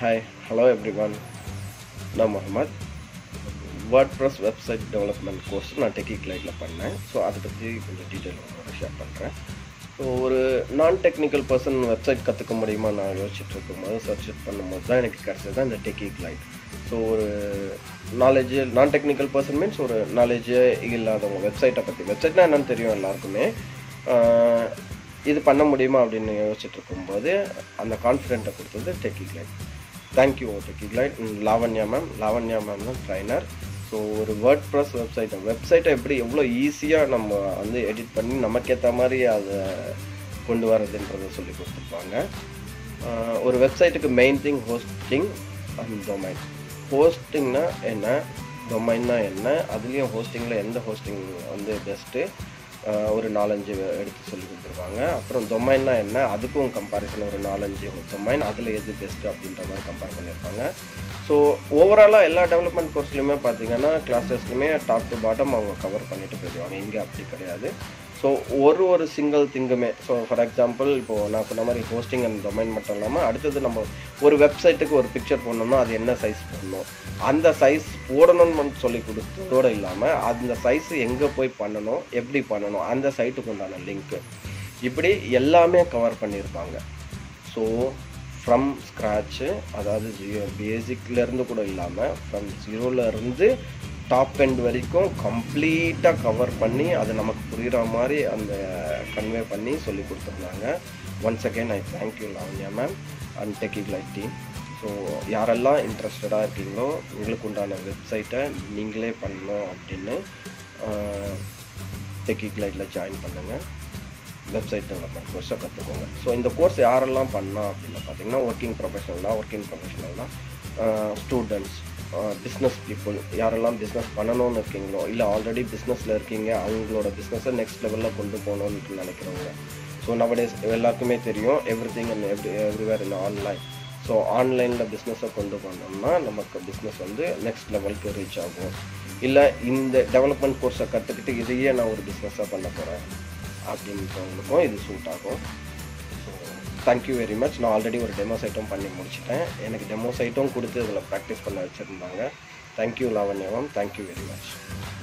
hi hello everyone நான் Mohammed WordPress website development course நான் Techie கிளைட்டில் பண்ணேன் ஸோ அதை பற்றி கொஞ்சம் டீட்டெயில் உங்களோட ஷேர் பண்ணுறேன் ஸோ ஒரு நான் டெக்னிக்கல் பர்சன் வெப்சைட் கற்றுக்க முடியுமா நான் யோசிச்சுட்டு இருக்கும்போது சர்ச் பண்ணும்போது தான் எனக்கு கிடச்சது தான் இந்த டெக்கி கிளைட் ஸோ ஒரு நாலேஜ் நான் டெக்னிக்கல் பர்சன் மீன்ஸ் ஒரு நாலேஜே இல்லாதவங்க வெப்சைட்டை பற்றி வெப்சைட்னா என்னன்னு தெரியும் எல்லாருக்குமே ஆஹ் இது பண்ண முடியுமா அப்படின்னு யோசிச்சுட்டு இருக்கும்போது அந்த கான்ஃபிடென்ட்டை கொடுத்தது Techie Glide thank you Techie Glide Lavanya ma'am Lavanya ma'am தான் ட்ரைனர் ஸோ ஒரு வேர்ட் ப்ரெஸ் வெப்சைட்டை வெப்சைட்டை எப்படி எவ்வளோ ஈஸியாக நம்ம வந்து எடிட் பண்ணி நமக்கேற்ற மாதிரி அதை கொண்டு வரதுன்றதை சொல்லி கொடுத்துருப்பாங்க ஆஹ் ஒரு வெப்சைட்டுக்கு main thing hosting and domain ஹோஸ்டிங்னா என்ன டொமைன்னா என்ன அதுலேயும் ஹோஸ்டிங்கில் எந்த ஹோஸ்டிங் வந்து பெஸ்ட்டு ஒரு நாலஞ்சு எடுத்து சொல்லி கொடுத்துருவாங்க அப்புறம் டொமைன்னா என்ன அதுக்கும் கம்பாரிசன் ஒரு நாலஞ்சு டொமைன் அதில் எது பெஸ்ட்டு அப்படின்ற மாதிரி கம்பேர் பண்ணியிருப்பாங்க ஸோ ஓவராலாக எல்லா டெவலப்மெண்ட் கோர்ஸ்லையுமே பார்த்தீங்கன்னா கிளாஸஸ்லையுமே டாப் டு பாட்டம் அவங்க கவர் பண்ணிட்டு போயிடுவாங்க இங்கே அப்படி கிடையாது ஸோ ஒரு ஒரு சிங்கிள் திங்குமே ஸோ ஃபார் எக்ஸாம்பிள் இப்போது நான் சொன்ன மாதிரி ஹோஸ்டிங் அண்ட் டொமைன் மட்டும் இல்லாமல் அடுத்தது நம்ம ஒரு வெப்சைட்டுக்கு ஒரு பிக்சர் போடணும்னா அது என்ன சைஸ் போடணும் அந்த சைஸ் போடணும்னு சொல்லி கொடுத்ததோடு இல்லாமல் அந்த சைஸ் எங்கே போய் பண்ணணும் எப்படி பண்ணணும் அந்த சைட்டுக்கு உண்டான லிங்க்கு இப்படி எல்லாமே கவர் பண்ணியிருப்பாங்க ஸோ ஃப்ரம் ஸ்க்ராட்சு அதாவது ஜியோ பேசிக்லேருந்து கூட இல்லாமல் ஃப்ரம் ஜீரோலேருந்து டாப் எண்ட் வரைக்கும் கம்ப்ளீட்டாக கவர் பண்ணி அது நமக்கு புரிகிற மாதிரி அந்த கன்வே பண்ணி சொல்லி கொடுத்துருந்தாங்க once again I thank you Lavanya ma'am and Techie Light team so யாரெல்லாம் இன்ட்ரெஸ்டடாக இருக்கீங்களோ உங்களுக்கு உண்டான வெப்சைட்டை நீங்களே பண்ணணும் அப்படின்னு டெக்கி லைட்டில் ஜாயின் பண்ணுங்கள் வெப்சைட் டெவலப்மெண்ட் கோர்ஸை கற்றுக்கோங்க ஸோ இந்த கோர்ஸ் யாரெல்லாம் பண்ணலாம் அப்படின்னு பார்த்தீங்கன்னா ஒர்க்கிங் ப்ரொஃபஷனல் தான் ஒர்க்கிங் ப்ரொஃபஷனல் தான் ஸ்டூடெண்ட்ஸ் பிஸ்னஸ் பீப்புள் யாரெல்லாம் பிஸ்னஸ் பண்ணணும்னு இருக்கீங்களோ இல்லை ஆல்ரெடி பிஸ்னஸில் இருக்கீங்க அவங்களோட பிஸ்னஸை நெக்ஸ்ட் லெவலில் கொண்டு போகணுன்னு நினைக்கிறவங்க ஸோ நவடேஸ் எல்லாருக்குமே தெரியும் everything and every everywhere in online so ஆன்லைனில் பிஸ்னஸை கொண்டு போனோம்னா நமக்கு பிஸ்னஸ் வந்து நெக்ஸ்ட் லெவலுக்கு ரீச் ஆகும் இல்லை இந்த டெவலப்மெண்ட் கோர்ஸை கற்றுக்கிட்டு இதையே நான் ஒரு பிஸ்னஸாக பண்ண போகிறேன் அப்படின்றவங்களுக்கும் இது சூட் ஆகும் ஸோ தேங்க்யூ வெரி மச் நான் ஆல்ரெடி ஒரு டெமோ சைட்டும் பண்ணி முடிச்சிட்டேன் எனக்கு டெமோ சைட்டும் கொடுத்து இதில் ப்ராக்டிஸ் பண்ண வச்சுருந்தாங்க தேங்க்யூ லாவண்யவம் தேங்க்யூ வெரி மச்